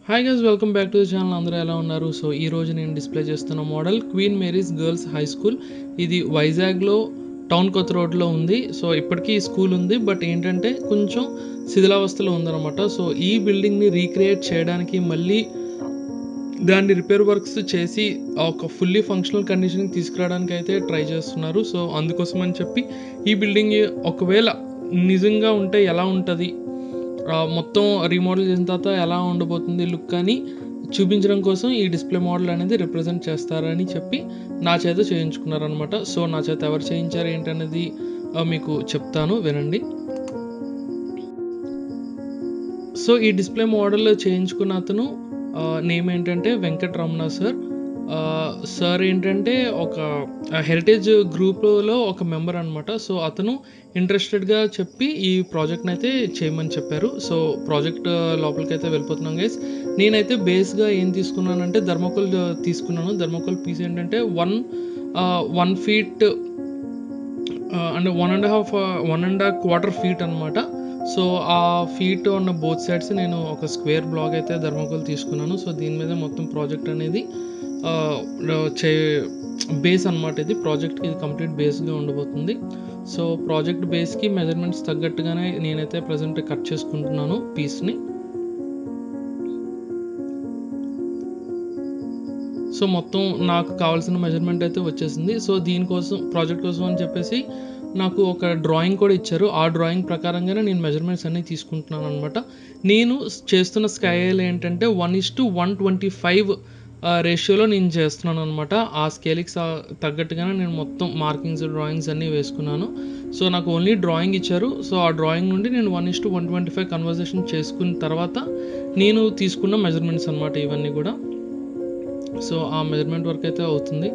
hi guys welcome back to the channel అందరూ ఎలా ఉన్నారు సో ఈ రోజు నేను డిస్ప్లే చేస్తున్న model Queen Mary's Girls High School ఇది వైజాగ్లో టౌన్ కొత్త రోడ్లో ఉంది సో ఇప్పటికీ ఈ స్కూల్ ఉంది బట్ ఏంటంటే కొంచెం శిథిలావస్థలో ఉందన్నమాట సో ఈ బిల్డింగ్ని రీక్రియేట్ చేయడానికి మళ్ళీ దాన్ని రిపేర్ వర్క్స్ చేసి ఒక ఫుల్లీ ఫంక్షనల్ కండిషన్కి తీసుకురావడానికి అయితే ట్రై చేస్తున్నారు సో అందుకోసం అని చెప్పి ఈ బిల్డింగ్ ఒకవేళ నిజంగా ఉంటే ఎలా ఉంటుంది ఆ, మొత్తం రీమోడల్ చేసిన తర్వాత ఎలా ఉండబోతుంది లుక్ అని చూపించడం కోసం ఈ డిస్ప్లే మోడల్ అనేది రిప్రజెంట్ చేస్తారని చెప్పి నా చేత చేయించుకున్నారనమాట సో నా చేత ఎవరు చేయించారు ఏంటనేది ఆ, మీకు చెప్తాను వినండి సో ఈ డిస్ప్లే మోడల్ చేయించుకున్న అతను నేమ్ ఏంటంటే వెంకటరమణ సార్ ఆ, సార్ ఏంటంటే ఒక హెరిటేజ్ గ్రూప్లో ఒక మెంబర్ అనమాట సో అతను ఇంట్రెస్టెడ్గా చెప్పి ఈ ప్రాజెక్ట్ని అయితే చేయమని చెప్పారు సో ప్రాజెక్ట్ లోపలికి అయితే వెళ్ళిపోతున్నాం గైస్ నేనైతే బేస్గా ఏం తీసుకున్నానంటే ధర్మకోల్ తీసుకున్నాను ధర్మకోల్ పీస్ ఏంటంటే వన్ వన్ ఫీట్ అంటే one and half one and quarter feet అనమాట సో ఆ ఫీట్ ఉన్న బోత్ సైడ్స్ నేను ఒక స్క్వేర్ బ్లాక్ అయితే ధర్మకోల్ తీసుకున్నాను సో దీని మీద మొత్తం ప్రాజెక్ట్ అనేది ఆ, చే బేస్ అనమాట ఇది ప్రాజెక్ట్కి ఇది కంప్లీట్ బేస్గా ఉండబోతుంది సో ప్రాజెక్ట్ బేస్కి మెజర్మెంట్స్ తగ్గట్టుగానే నేనైతే ప్రజెంట్ కట్ చేసుకుంటున్నాను పీస్ని సో మొత్తం నాకు కావాల్సిన మెజర్మెంట్ అయితే వచ్చేసింది సో దీనికోసం ప్రాజెక్ట్ కోసం అని చెప్పేసి నాకు ఒక డ్రాయింగ్ కూడా ఇచ్చారు ఆ డ్రాయింగ్ ప్రకారంగానే నేను మెజర్మెంట్స్ అన్నీ తీసుకుంటున్నాను అనమాట నేను చేస్తున్న స్కేల్ ఏంటంటే one is to one twenty five రేషియోలో నేను చేస్తున్నాను అనమాట ఆ స్కేల్కి తగ్గట్టుగానే నేను మొత్తం మార్కింగ్స్ డ్రాయింగ్స్ అన్నీ వేసుకున్నాను సో నాకు ఓన్లీ డ్రాయింగ్ ఇచ్చారు సో ఆ డ్రాయింగ్ నుండి నేను one is to one twenty five conversation చేసుకున్న తర్వాత నేను తీసుకున్న మెజర్మెంట్స్ అనమాట ఇవన్నీ కూడా సో ఆ మెజర్మెంట్ వర్క్ అయితే అవుతుంది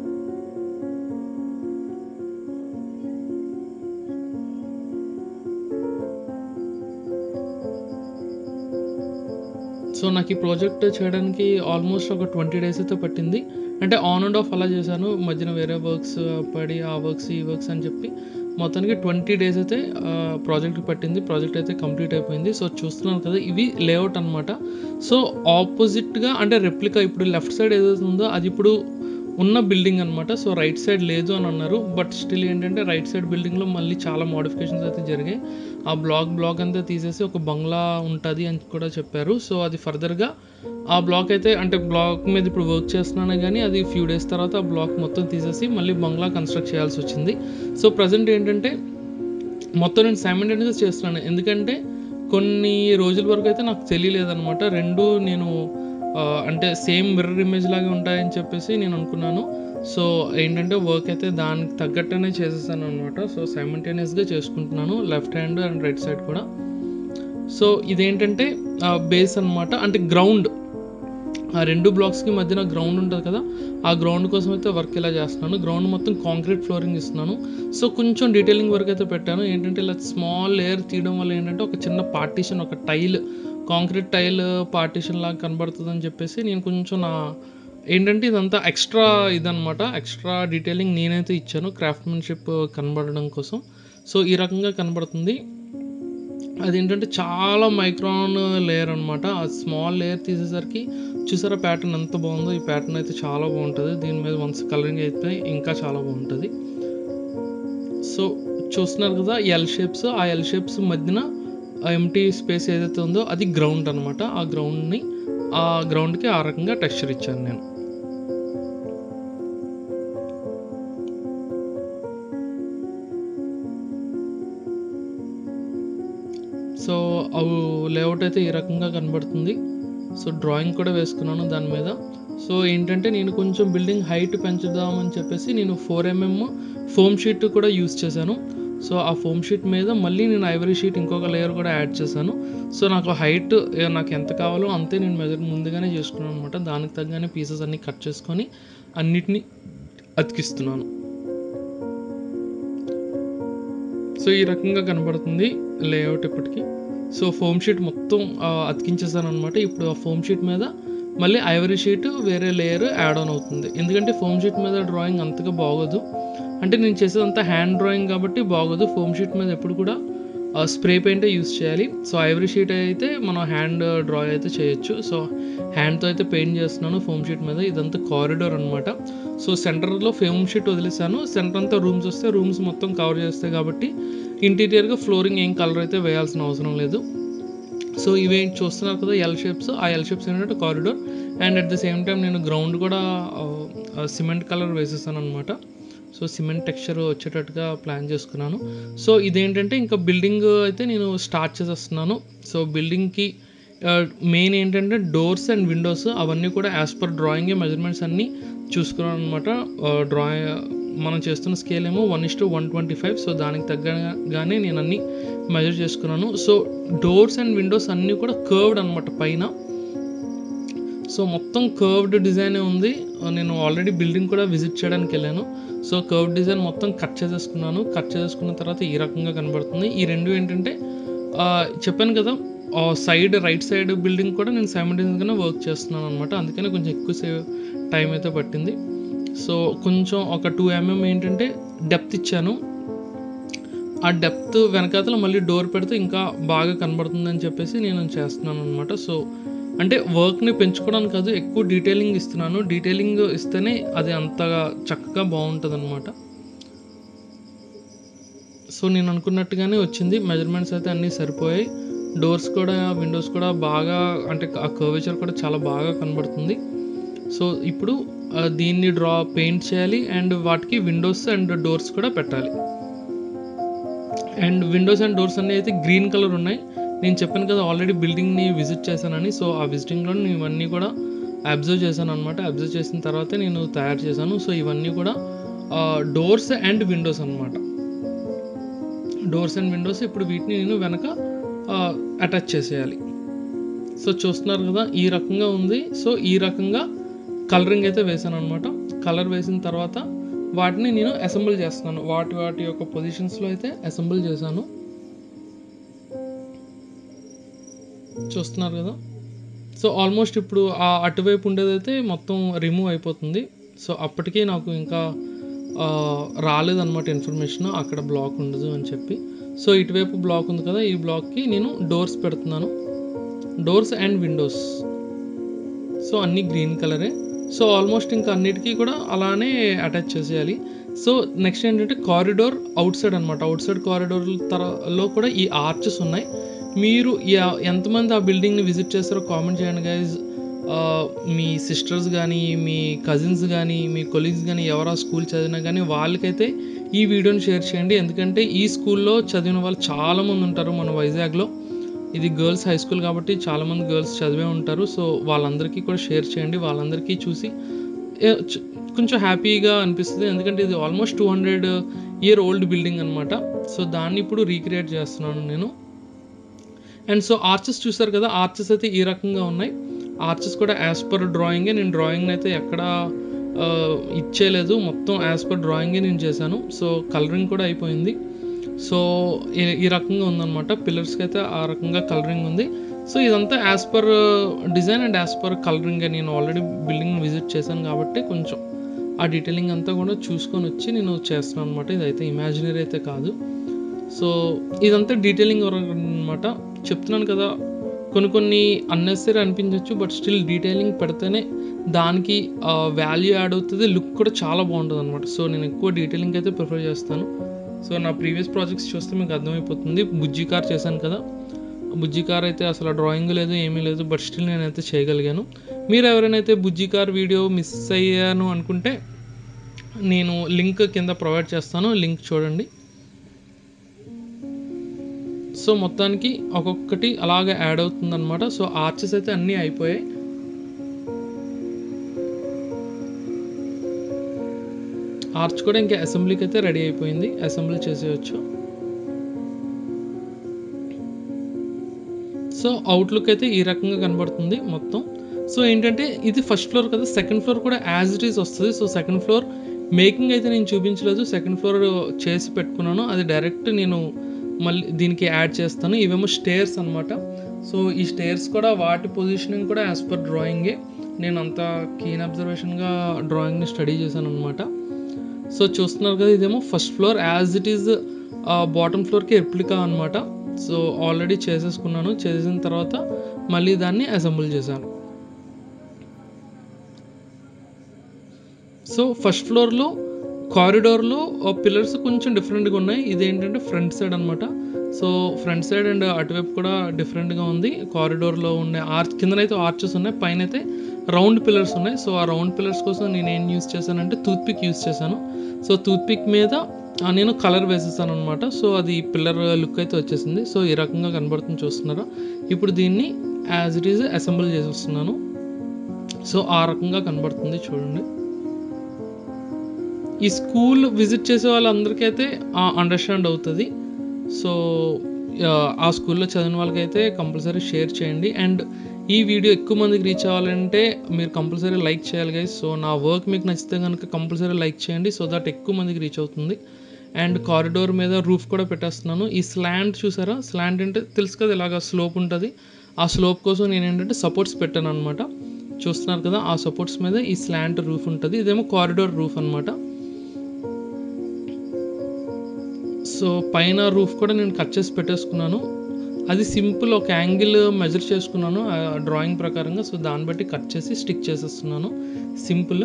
సో నాకు ఈ ప్రాజెక్ట్ చేయడానికి ఆల్మోస్ట్ ఒక ట్వంటీ డేస్ అయితే పట్టింది అంటే ఆన్ అండ్ ఆఫ్ అలా చేశాను మధ్యన వేరే వర్క్స్ పడి ఆ వర్క్స్ ఈ వర్క్స్ అని చెప్పి మొత్తానికి ట్వంటీ డేస్ అయితే ప్రాజెక్ట్ పట్టింది ప్రాజెక్ట్ అయితే కంప్లీట్ అయిపోయింది సో చూస్తున్నాను కదా ఇవి లేఅవుట్ అనమాట సో ఆపోజిట్గా అంటే రెప్లికా ఇప్పుడు లెఫ్ట్ సైడ్ ఏదైతే ఉందో అది ఇప్పుడు ఉన్న బిల్డింగ్ అనమాట సో రైట్ సైడ్ లేదు అని అన్నారు బట్ స్టిల్ ఏంటంటే రైట్ సైడ్ బిల్డింగ్లో మళ్ళీ చాలా మోడిఫికేషన్స్ అయితే జరిగాయి ఆ బ్లాక్ బ్లాక్ అంతా తీసేసి ఒక బంగ్లా ఉంటుంది అని కూడా చెప్పారు సో అది ఫర్దర్గా ఆ బ్లాక్ అయితే అంటే బ్లాక్ మీద ఇప్పుడు వర్క్ చేస్తున్నాను కానీ అది ఫ్యూ డేస్ తర్వాత ఆ బ్లాక్ మొత్తం తీసేసి మళ్ళీ బంగ్లా కన్స్ట్రక్ట్ చేయాల్సి వచ్చింది సో ప్రజెంట్ ఏంటంటే మొత్తం నేను సైమల్టేనియస్గా చేస్తున్నాను ఎందుకంటే కొన్ని రోజుల వరకు అయితే నాకు తెలియలేదన్నమాట రెండు నేను ఆ, అంటే సేమ్ మిర్రర్ ఇమేజ్ లాగా ఉంటాయని చెప్పేసి నేను అనుకున్నాను సో ఏంటంటే వర్క్ అయితే దానికి తగ్గట్టునే చేసేసాను అనమాట సో సైమల్టేనియస్గా చేసుకుంటున్నాను left hand and right side కూడా సో ఇదేంటంటే బేస్ అన్నమాట అంటే గ్రౌండ్ ఆ రెండు బ్లాక్స్కి మధ్యన గ్రౌండ్ ఉంటుంది కదా ఆ గ్రౌండ్ కోసం అయితే వర్క్ ఇలా చేస్తున్నాను గ్రౌండ్ మొత్తం కాంక్రీట్ ఫ్లోరింగ్ ఇస్తున్నాను సో కొంచెం డీటెయిలింగ్ వర్క్ అయితే పెట్టాను ఏంటంటే ఇలా స్మాల్ లేయర్ తీయడం వల్ల ఏంటంటే ఒక చిన్న పార్టీషన్ ఒక టైల్ కాంక్రీట్ టైల్ పార్టీషన్ లాగా కనబడుతుందని చెప్పేసి నేను కొంచెం నా ఏంటంటే ఇదంతా ఎక్స్ట్రా ఇదనమాట ఎక్స్ట్రా డీటెయిలింగ్ నేనైతే ఇచ్చాను క్రాఫ్ట్మెన్షిప్ కనబడడం కోసం సో ఈ రకంగా కనబడుతుంది అదేంటంటే చాలా మైక్రాన్ లేయర్ అనమాట ఆ స్మాల్ లేయర్ తీసేసరికి చూసారా ప్యాటర్న్ ఎంత బాగుందో ఈ ప్యాటర్న్ అయితే చాలా బాగుంటుంది దీని మీద వన్స్ కలరింగ్ అయితే ఇంకా చాలా బాగుంటుంది సో చూస్తున్నారు కదా ఎల్ షేప్స్ ఆ ఎల్ షేప్స్ మధ్యన ఎంటీ స్పేస్ ఏదైతే ఉందో అది గ్రౌండ్ అనమాట ఆ గ్రౌండ్ని ఆ గ్రౌండ్కి ఆ రకంగా టెక్స్చర్ ఇచ్చాను నేను సో అవి లేఅవుట్ అయితే ఈ రకంగా కనబడుతుంది సో డ్రాయింగ్ కూడా వేసుకున్నాను దాని మీద సో ఏంటంటే నేను కొంచెం బిల్డింగ్ హైట్ పెంచుదామని చెప్పేసి నేను ఫోర్ ఎంఎం ఫోమ్ షీట్ కూడా యూస్ చేశాను సో ఆ ఫోమ్ షీట్ మీద మళ్ళీ నేను ఐవరీ షీట్ ఇంకొక లేయర్ కూడా యాడ్ చేశాను సో నాకు హైట్ నాకు ఎంత కావాలో అంతే నేను మెజర్ ముందుగానే చేసుకున్నాను అనమాట దానికి తగ్గనే పీసెస్ అన్ని కట్ చేసుకొని అన్నిటినీ అతికిస్తున్నాను సో ఈ రకంగా కనబడుతుంది లేఅవుట్ ఇప్పటికి సో ఫోమ్ షీట్ మొత్తం ఆ, అతికించేసాను అనమాట ఇప్పుడు ఆ ఫోమ్ షీట్ మీద మళ్ళీ ఐవరీ షీట్ వేరే లేయర్ యాడ్ ఆన్ అవుతుంది ఎందుకంటే ఫోమ్ షీట్ మీద డ్రాయింగ్ అంతగా బాగోదు అంటే నేను చేసేదంతా హ్యాండ్ డ్రాయింగ్ కాబట్టి బాగోదు ఫోమ్ షీట్ మీద ఎప్పుడు కూడా స్ప్రే పెయింటే యూస్ చేయాలి సో ఐవరీ షీట్ అయితే మనం హ్యాండ్ డ్రా అయితే చేయొచ్చు సో హ్యాండ్తో అయితే పెయింట్ చేస్తున్నాను ఫోమ్ షీట్ మీద ఇదంతా కారిడోర్ అనమాట సో సెంటర్లో ఫోమ్ షీట్ వదిలేసాను సెంటర్ అంతా రూమ్స్ వస్తే రూమ్స్ మొత్తం కవర్ చేస్తాయి కాబట్టి ఇంటీరియర్గా ఫ్లోరింగ్ ఏం కలర్ అయితే వేయాల్సిన అవసరం లేదు సో ఇవి చూస్తున్నారు కదా ఎల్ షేప్స్ ఆ ఎల్ షేప్స్ ఏంటంటే corridor and at the same time నేను గ్రౌండ్ కూడా సిమెంట్ కలర్ వేసేసాను అనమాట సో సిమెంట్ టెక్స్చర్ వచ్చేటట్టుగా ప్లాన్ చేసుకున్నాను సో ఇదేంటంటే ఇంకా బిల్డింగ్ అయితే నేను స్టార్ట్ చేసేస్తున్నాను సో బిల్డింగ్కి మెయిన్ ఏంటంటే డోర్స్ అండ్ విండోస్ అవన్నీ కూడా యాజ్ పర్ డ్రాయింగ్ మెజర్మెంట్స్ అన్నీ చూసుకున్నాను అనమాట డ్రాయింగ్ మనం చేస్తున్న స్కేల్ ఏమో one is to one twenty five so దానికి తగ్గగానే నేను అన్ని మెజర్ చేసుకున్నాను సో డోర్స్ అండ్ విండోస్ అన్నీ కూడా కర్వ్డ్ అనమాట పైన సో మొత్తం కర్వ్డ్ డిజైన్ ఉంది నేను ఆల్రెడీ బిల్డింగ్ కూడా విజిట్ చేయడానికి వెళ్ళాను సో కర్వ్ డిజైన్ మొత్తం కట్ చేసేసుకున్నాను కట్ చేసేసుకున్న తర్వాత ఈ రకంగా కనబడుతుంది ఈ రెండు ఏంటంటే ఆ, చెప్పాను కదా సైడ్ రైట్ సైడ్ బిల్డింగ్ కూడా నేను సైమల్టేనియస్గానే వర్క్ చేస్తున్నాను అనమాట అందుకని కొంచెం ఎక్కువ సేవ్ టైం అయితే పట్టింది సో కొంచెం ఒక టూ ఎంఎం ఏంటంటే డెప్త్ ఇచ్చాను ఆ డెప్త్ వెనకాతల మళ్ళీ డోర్ పెడితే ఇంకా బాగా కనబడుతుందని చెప్పేసి నేను చేస్తున్నాను అనమాట సో అంటే వర్క్ని పెంచుకోవడానికి కాదు ఎక్కువ డీటెయిలింగ్ ఇస్తున్నాను డీటెయిలింగ్ ఇస్తేనే అది అంతగా చక్కగా బాగుంటుంది అనమాట సో నేను అనుకున్నట్టుగానే వచ్చింది మెజర్మెంట్స్ అయితే అన్నీ సరిపోయాయి డోర్స్ కూడా విండోస్ కూడా బాగా అంటే ఆ కర్వేచర్ కూడా చాలా బాగా కనబడుతుంది సో ఇప్పుడు ఆ, దీన్ని డ్రా పెయింట్ చేయాలి అండ్ వాటికి విండోస్ అండ్ డోర్స్ కూడా పెట్టాలి అండ్ విండోస్ అండ్ డోర్స్ అన్నీ అయితే గ్రీన్ కలర్ ఉన్నాయి నేను చెప్పాను కదా ఆల్రెడీ బిల్డింగ్ని విజిట్ చేశానని సో ఆ విజిటింగ్లో నేను ఇవన్నీ కూడా అబ్జర్వ్ చేశాను అనమాట అబ్జర్వ్ చేసిన తర్వాతే నేను తయారు చేశాను సో ఇవన్నీ కూడా డోర్స్ అండ్ విండోస్ అనమాట డోర్స్ అండ్ విండోస్ ఇప్పుడు వీటిని నేను వెనక అటాచ్ చేసేయాలి సో చూస్తున్నారు కదా ఈ రకంగా ఉంది సో ఈ రకంగా కలరింగ్ అయితే వేసాను అనమాట కలర్ వేసిన తర్వాత వాటిని నేను అసెంబుల్ చేస్తున్నాను వాటి వాటి యొక్క పొజిషన్స్లో అయితే అసెంబుల్ చేశాను చూస్తున్నారు కదా సో ఆల్మోస్ట్ ఇప్పుడు ఆ అటువైపు ఉండేదైతే మొత్తం రిమూవ్ అయిపోతుంది సో అప్పటికే నాకు ఇంకా ఆ, రాలేదన్నమాట ఇన్ఫర్మేషన్ అక్కడ బ్లాక్ ఉండదు అని చెప్పి సో ఇటువైపు బ్లాక్ ఉంది కదా ఈ బ్లాక్కి నేను డోర్స్ పెడుతున్నాను డోర్స్ అండ్ విండోస్ సో అన్నీ గ్రీన్ కలరే సో ఆల్మోస్ట్ ఇంకా అన్నిటికీ కూడా అలానే అటాచ్ చేసేయాలి సో నెక్స్ట్ ఏంటంటే కారిడోర్ అవుట్ సైడ్ అనమాట అవుట్ సైడ్ కారిడోర్ లో కూడా ఈ ఆర్చెస్ ఉన్నాయి మీరు ఎ- ఎంతమంది ఆ బిల్డింగ్ని విజిట్ చేస్తారో కామెంట్ చేయండి గైజ్ మీ సిస్టర్స్ కానీ మీ కజిన్స్ కానీ మీ కొలీగ్స్ కానీ ఎవరు ఆ స్కూల్ చదివినా కానీ వాళ్ళకైతే ఈ వీడియోని షేర్ చేయండి ఎందుకంటే ఈ స్కూల్లో చదివిన వాళ్ళు చాలామంది ఉంటారు మన వైజాగ్లో ఇది గర్ల్స్ హై స్కూల్ కాబట్టి చాలామంది గర్ల్స్ చదివే ఉంటారు సో వాళ్ళందరికీ కూడా షేర్ చేయండి వాళ్ళందరికీ చూసి ఏ, చ- కొంచెం హ్యాపీగా అనిపిస్తుంది ఎందుకంటే ఇది almost two hundred year old building అనమాట సో దాన్ని ఇప్పుడు రీక్రియేట్ చేస్తున్నాను నేను అండ్ సో ఆర్చెస్ చూసారు కదా ఆర్చెస్ అయితే ఈ రకంగా ఉన్నాయి ఆర్చెస్ కూడా యాజ్ పర్ డ్రాయింగే నేను డ్రాయింగ్ అయితే ఎక్కడ ఇచ్చేయలేదు మొత్తం యాజ్ పర్ డ్రాయింగే నేను చేశాను సో కలరింగ్ కూడా అయిపోయింది సో ఈ- ఈ రకంగా ఉందన్నమాట పిల్లర్స్కి అయితే ఆ రకంగా కలరింగ్ ఉంది సో ఇదంతా as per design and as per colouring నేను ఆల్రెడీ బిల్డింగ్ విజిట్ చేశాను కాబట్టి కొంచెం ఆ డీటెయిలింగ్ అంతా కూడా చూసుకొని వచ్చి నేను చేస్తున్నాను అనమాట ఇదైతే ఇమాజినరీ అయితే కాదు సో ఇదంతా డీటెయిలింగ్ అనమాట చెప్తున్నాను కదా కొన్ని కొన్ని అన్నెసరీ అనిపించవచ్చు బట్ స్టిల్ డీటెయిలింగ్ పెడితేనే దానికి వాల్యూ యాడ్ అవుతుంది లుక్ కూడా చాలా బాగుంటుంది అనమాట సో నేను ఎక్కువ డీటెయిలింగ్ అయితే ప్రిఫర్ చేస్తాను సో నా ప్రీవియస్ ప్రాజెక్ట్స్ చూస్తే మీకు అర్థమైపోతుంది బుజ్జి కార్ చేశాను కదా బుజ్జి కార్ అయితే అసలు డ్రాయింగ్ లేదు ఏమీ లేదు బట్ స్టిల్ నేనైతే చేయగలిగాను మీరు ఎవరైనా అయితే బుజ్జి కార్ వీడియో మిస్ అయ్యాను అనుకుంటే నేను లింక్ కింద ప్రొవైడ్ చేస్తాను లింక్ చూడండి సో మొత్తానికి ఒక్కొక్కటి అలాగే యాడ్ అవుతుంది అనమాట సో ఆర్చెస్ అయితే అన్నీ అయిపోయాయి ఆర్చ్ కూడా ఇంకా అసెంబ్లీకి అయితే రెడీ అయిపోయింది అసెంబ్లీ చేసేయచ్చు సో అవుట్లుక్ అయితే ఈ రకంగా కనబడుతుంది మొత్తం సో ఏంటంటే ఇది ఫస్ట్ ఫ్లోర్ కదా సెకండ్ ఫ్లోర్ కూడా యాజ్ ఇట్ ఈస్ వస్తుంది సో సెకండ్ ఫ్లోర్ మేకింగ్ అయితే నేను చూపించలేదు సెకండ్ ఫ్లోర్ చేసి పెట్టుకున్నాను అది డైరెక్ట్ నేను మళ్ళీ దీనికి యాడ్ చేస్తాను ఇవేమో స్టేర్స్ అనమాట సో ఈ స్టేర్స్ కూడా వాటి పొజిషనింగ్ కూడా యాజ్ పర్ డ్రాయింగే నేను అంత కీన్ అబ్జర్వేషన్గా డ్రాయింగ్ని స్టడీ చేశాను అనమాట సో చూస్తున్నారు కదా ఇదేమో first floor as it is bottom ఫ్లోర్కి ఎప్లికా అనమాట సో ఆల్రెడీ చేసేసుకున్నాను చేసిన తర్వాత మళ్ళీ దాన్ని అసెంబుల్ చేశాను సో ఫస్ట్ ఫ్లోర్లో కారిడార్లో పిల్లర్స్ కొంచెం డిఫరెంట్గా ఉన్నాయి ఇదేంటంటే ఫ్రంట్ సైడ్ అనమాట సో ఫ్రంట్ సైడ్ అండ్ అటువైపు కూడా డిఫరెంట్గా ఉంది కారిడార్లో ఉండే ఆర్చ్ కిందనైతే ఆర్చెస్ ఉన్నాయి పైన అయితే రౌండ్ పిల్లర్స్ ఉన్నాయి సో ఆ రౌండ్ పిల్లర్స్ కోసం నేను ఏం యూస్ చేశానంటే టూత్ పిక్ యూస్ చేశాను సో టూత్ పిక్ మీద ఆ, నేను కలర్ వేసేసాను అనమాట సో అది పిల్లర్ లుక్ అయితే వచ్చేసింది సో ఈ రకంగా కనబడుతుంది చూస్తున్నారా ఇప్పుడు దీన్ని యాజ్ ఇట్ ఈజ్ అసెంబుల్ చేసేస్తున్నాను సో ఆ రకంగా కనబడుతుంది చూడండి ఈ స్కూల్ విజిట్ చేసే వాళ్ళందరికీ అయితే అండర్స్టాండ్ అవుతుంది సో ఆ, ఆ స్కూల్లో చదివిన వాళ్ళకైతే కంపల్సరీ షేర్ చేయండి అండ్ ఈ వీడియో ఎక్కువ మందికి రీచ్ అవ్వాలంటే మీరు కంపల్సరీ లైక్ చేయాలి గైస్ సో నా వర్క్ మీకు నచ్చితే కనుక కంపల్సరీ లైక్ చేయండి సో దట్ ఎక్కువ మందికి రీచ్ అవుతుంది అండ్ కారిడోర్ మీద రూఫ్ కూడా పెట్టేస్తున్నాను ఈ స్లాంట్ చూసారా స్లాంట్ అంటే తెలుసు కదా ఇలాగ స్లోప్ ఉంటుంది ఆ స్లోప్ కోసం నేను ఏంటంటే సపోర్ట్స్ పెట్టాను అనమాట చూస్తున్నారు కదా ఆ సపోర్ట్స్ మీద ఈ స్లాంట్ రూఫ్ ఉంటుంది ఇదేమో కారిడోర్ రూఫ్ అనమాట సో పైన రూఫ్ కూడా నేను కట్ చేసి పెట్టేసుకున్నాను అది సింపుల్ ఒక యాంగిల్ మెజర్ చేసుకున్నాను ఆ డ్రాయింగ్ ప్రకారంగా సో దాన్ని బట్టి కట్ చేసి స్టిక్ చేసేస్తున్నాను సింపుల్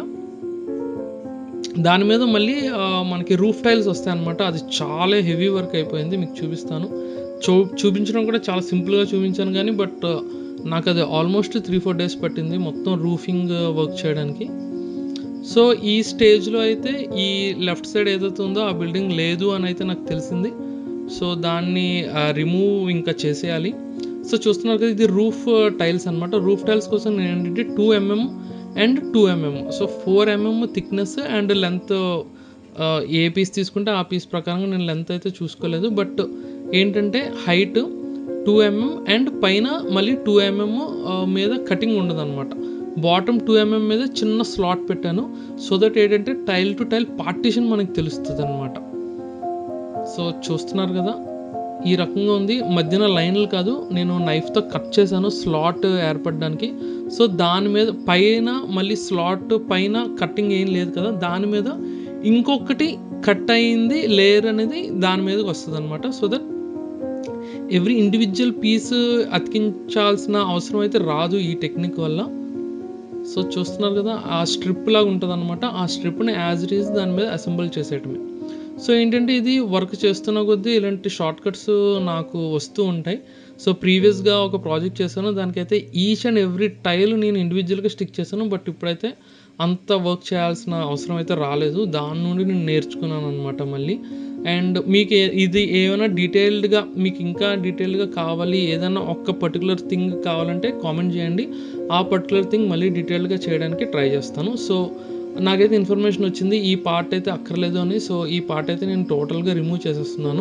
దాని మీద మళ్ళీ ఆ, మనకి రూఫ్ టైల్స్ వస్తాయి అనమాట అది చాలా హెవీ వర్క్ అయిపోయింది మీకు చూపిస్తాను చూ చూపించడం కూడా చాలా సింపుల్గా చూపించాను కానీ బట్ నాకు అది ఆల్మోస్ట్ త్రీ ఫోర్ డేస్ పట్టింది మొత్తం రూఫింగ్ వర్క్ చేయడానికి సో ఈ స్టేజ్లో అయితే ఈ లెఫ్ట్ సైడ్ ఏదైతే ఉందో ఆ బిల్డింగ్ లేదు అని అయితే నాకు తెలిసింది సో దాన్ని రిమూవ్ ఇంకా చేసేయాలి సో చూస్తున్నారు కదా ఇది రూఫ్ టైల్స్ అనమాట రూఫ్ టైల్స్ కోసం నేను ఏంటంటే two mm and two mm so four mm thickness and length ఏ పీస్ తీసుకుంటే ఆ పీస్ ప్రకారంగా నేను లెంత్ అయితే చూసుకోలేదు బట్ ఏంటంటే హైట్ టూ ఎంఎం అండ్ పైన మళ్ళీ టూ ఎంఎం మీద కటింగ్ ఉండదు అనమాట బాటమ్ టూ ఎంఎం మీద చిన్న స్లాట్ పెట్టాను సో దట్ ఏంటంటే టైల్ టు టైల్ పార్టీషన్ మనకి తెలుస్తుంది అనమాట సో చూస్తున్నారు కదా ఈ రకంగా ఉంది మధ్యన లైన్లు కాదు నేను నైఫ్తో కట్ చేశాను స్లాట్ ఏర్పడడానికి సో దాని మీద పైన మళ్ళీ స్లాట్ పైన కట్టింగ్ ఏం లేదు కదా దాని మీద ఇంకొకటి కట్ అయింది లేయర్ అనేది దాని మీదకి వస్తుంది అనమాట so that every individual piece అతికించాల్సిన అవసరం అయితే రాదు ఈ టెక్నిక్ వల్ల సో చూస్తున్నారు కదా ఆ స్ట్రిప్ లాగా ఉంటుంది అనమాట ఆ స్ట్రిప్ని యాజ్ ఇట్ ఈజ్ దాని మీద అసెంబుల్ చేసేయటమే సో ఏంటంటే ఇది వర్క్ చేస్తున్న కొద్దీ ఇలాంటి షార్ట్ కట్స్ నాకు వస్తూ ఉంటాయి సో ప్రీవియస్గా ఒక ప్రాజెక్ట్ చేశాను దానికైతే ఈచ్ అండ్ ఎవ్రీ టైల్ నేను ఇండివిజువల్గా స్టిక్ చేశాను బట్ ఇప్పుడైతే అంత వర్క్ చేయాల్సిన అవసరం అయితే రాలేదు దాని నుండి నేను నేర్చుకున్నాను అనమాట మళ్ళీ అండ్ మీకు ఏ- ఇది ఏమైనా డీటెయిల్డ్గా మీకు ఇంకా డీటెయిల్డ్గా కావాలి ఏదైనా ఒక్క పర్టికులర్ థింగ్ కావాలంటే కామెంట్ చేయండి ఆ పర్టికులర్ థింగ్ మళ్ళీ డీటెయిల్డ్గా చేయడానికి ట్రై చేస్తాను సో నాకైతే ఇన్ఫర్మేషన్ వచ్చింది ఈ పార్ట్ అయితే అక్కర్లేదు అని సో ఈ పార్ట్ అయితే నేను టోటల్గా రిమూవ్ చేసేస్తున్నాను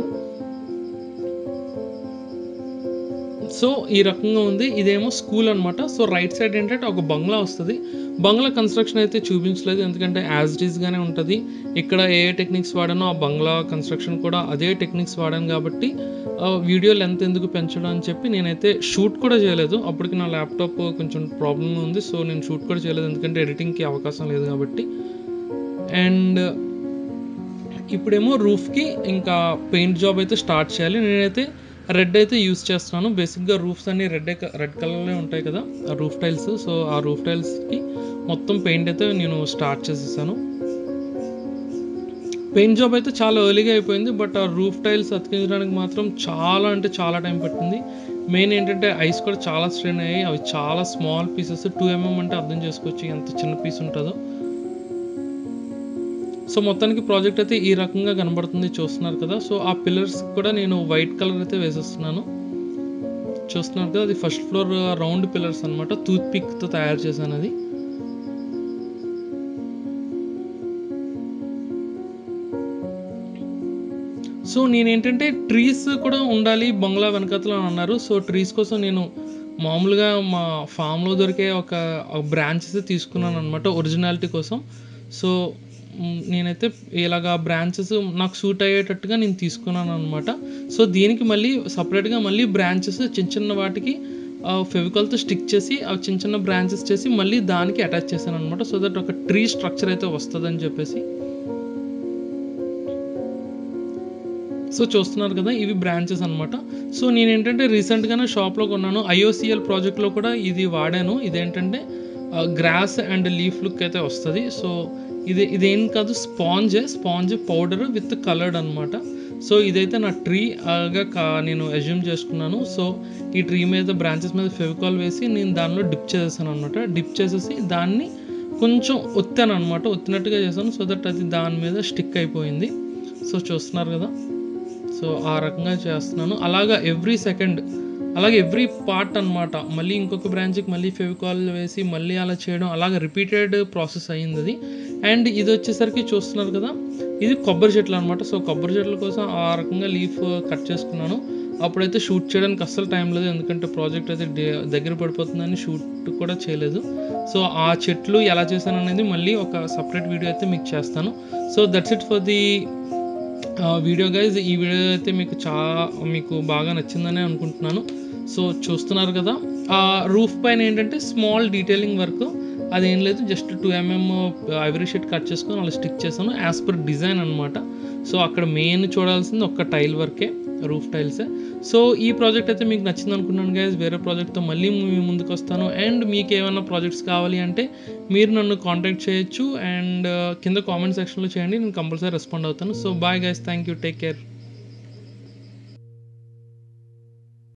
సో ఈ రకంగా ఉంది ఇదేమో స్కూల్ అనమాట సో రైట్ సైడ్ ఏంటంటే ఒక బంగ్లా వస్తుంది బంగ్లా కన్స్ట్రక్షన్ అయితే చూపించలేదు ఎందుకంటే యాజ్ ఇట్ ఈస్గానే ఉంటుంది ఇక్కడ ఏ టెక్నిక్స్ వాడానో ఆ బంగ్లా కన్స్ట్రక్షన్ కూడా అదే టెక్నిక్స్ వాడాను కాబట్టి ఆ, వీడియో లెంత్ ఎందుకు పెంచడం అని చెప్పి నేనైతే షూట్ కూడా చేయలేదు అప్పటికి నా ల్యాప్టాప్ కొంచెం ప్రాబ్లం ఉంది సో నేను షూట్ కూడా చేయలేదు ఎందుకంటే ఎడిటింగ్కి అవకాశం లేదు కాబట్టి అండ్ ఇప్పుడేమో రూఫ్కి ఇంకా పెయింట్ జాబ్ అయితే స్టార్ట్ చేయాలి నేనైతే రెడ్ అయితే యూస్ చేస్తున్నాను బేసిక్గా రూఫ్స్ అన్ని రెడ్ రెడ్ కలర్లో ఉంటాయి కదా ఆ రూఫ్ టైల్స్ సో ఆ రూఫ్ టైల్స్కి మొత్తం పెయింట్ అయితే నేను స్టార్ట్ చేసేసాను పెయింట్ జాబ్ అయితే చాలా ఎర్లీగా అయిపోయింది బట్ ఆ రూఫ్ టైల్స్ అతికించడానికి మాత్రం చాలా అంటే చాలా టైం పట్టింది మెయిన్ ఏంటంటే ఐస్ కూడా చాలా స్ట్రెయిన్ అయ్యాయి అవి చాలా స్మాల్ పీసెస్ టూ ఎంఎం అంటే అర్థం చేసుకోవచ్చు ఎంత చిన్న పీస్ ఉంటుందో సో మొత్తానికి ప్రాజెక్ట్ అయితే ఈ రకంగా కనబడుతుంది చూస్తున్నారు కదా సో ఆ పిల్లర్స్ కూడా నేను వైట్ కలర్ అయితే వేసేస్తున్నాను చూస్తున్నారు కదా అది ఫస్ట్ ఫ్లోర్ రౌండ్ పిల్లర్స్ అనమాట టూత్ పిక్తో తయారు చేశాను అది సో నేనేంటంటే ట్రీస్ కూడా ఉండాలి బంగ్లా వెనకతలో అని అన్నారు సో ట్రీస్ కోసం నేను మామూలుగా మా ఫామ్లో దొరికే ఒక బ్రాంచెస్ తీసుకున్నాను అనమాట ఒరిజినాలిటీ కోసం సో మ్, నేనైతే ఇలాగా బ్రాంచెస్ నాకు సూట్ అయ్యేటట్టుగా నేను తీసుకున్నాను అనమాట సో దీనికి మళ్ళీ సపరేట్గా మళ్ళీ బ్రాంచెస్ చిన్న చిన్న వాటికి ఫెవికాల్తో స్టిక్ చేసి అవి చిన్న చిన్న బ్రాంచెస్ చేసి మళ్ళీ దానికి అటాచ్ చేశాను అనమాట సో దట్ ఒక ట్రీ స్ట్రక్చర్ అయితే వస్తుందని చెప్పేసి సో చూస్తున్నారు కదా ఇవి బ్రాంచెస్ అనమాట సో నేను ఏంటంటే రీసెంట్గానే షాప్లో కొన్నాను ఐఓసిఎల్ ప్రాజెక్ట్లో కూడా ఇది వాడాను ఇదేంటంటే గ్రాస్ అండ్ లీఫ్ లుక్ అయితే వస్తుంది సో ఇది ఇదేం కాదు sponge sponge powder with coloured అనమాట సో ఇదైతే నా ట్రీ గా కా- నేను అజ్యూమ్ చేసుకున్నాను సో ఈ ట్రీ మీద బ్రాంచెస్ మీద ఫెవికాల్ వేసి నేను దానిలో డిప్ చేసేసాను అనమాట డిప్ చేసేసి దాన్ని కొంచెం ఒత్తాను అనమాట ఒత్తినట్టుగా చేశాను సో దట్ అది దాని మీద స్టిక్ అయిపోయింది సో చూస్తున్నారు కదా సో ఆ రకంగా చేస్తున్నాను అలాగా ఎవ్రీ సెకండ్ అలాగే ఎవ్రీ పార్ట్ అన్నమాట మళ్ళీ ఇంకొక బ్రాంచ్కి మళ్ళీ ఫెవికాల్ వేసి మళ్ళీ అలా చేయడం అలాగ రిపీటెడ్ ప్రాసెస్ అయ్యింది అది అండ్ ఇది వచ్చేసరికి చూస్తున్నారు కదా ఇది కొబ్బరి చెట్లు అనమాట సో కొబ్బరి చెట్ల కోసం ఆ రకంగా లీఫ్ కట్ చేసుకున్నాను అప్పుడైతే షూట్ చేయడానికి అస్సలు టైం లేదు ఎందుకంటే ప్రాజెక్ట్ అయితే డే- దగ్గర పడిపోతుందని షూట్ కూడా చేయలేదు సో ఆ చెట్లు ఎలా చేశాను అనేది మళ్ళీ ఒక సపరేట్ వీడియో అయితే మీకు చేస్తాను so that's it for the video guys ఈ వీడియో అయితే మీకు చా మీకు బాగా నచ్చిందని అనుకుంటున్నాను సో చూస్తున్నారు కదా ఆ రూఫ్ పైన ఏంటంటే స్మాల్ డీటెయిలింగ్ వర్క్ అదేం లేదు just two mm ivory sheet cut చేసుకొని అలా స్టిక్ చేశాను యాజ్ పర్ డిజైన్ అనమాట సో అక్కడ మెయిన్ చూడాల్సింది ఒక్క టైల్ వర్కే రూఫ్ టైల్సే సో ఈ ప్రాజెక్ట్ అయితే మీకు నచ్చింది అనుకున్నాను గైజ్ వేరే ప్రాజెక్ట్తో మళ్ళీ మీ ముందుకు వస్తాను అండ్ మీకు ఏమైనా ప్రాజెక్ట్స్ కావాలి అంటే మీరు నన్ను కాంటాక్ట్ చేయొచ్చు అండ్ కింద కామెంట్ సెక్షన్లో చేయండి నేను కంపల్సరీ రెస్పాండ్ అవుతాను so bye guys thank you take care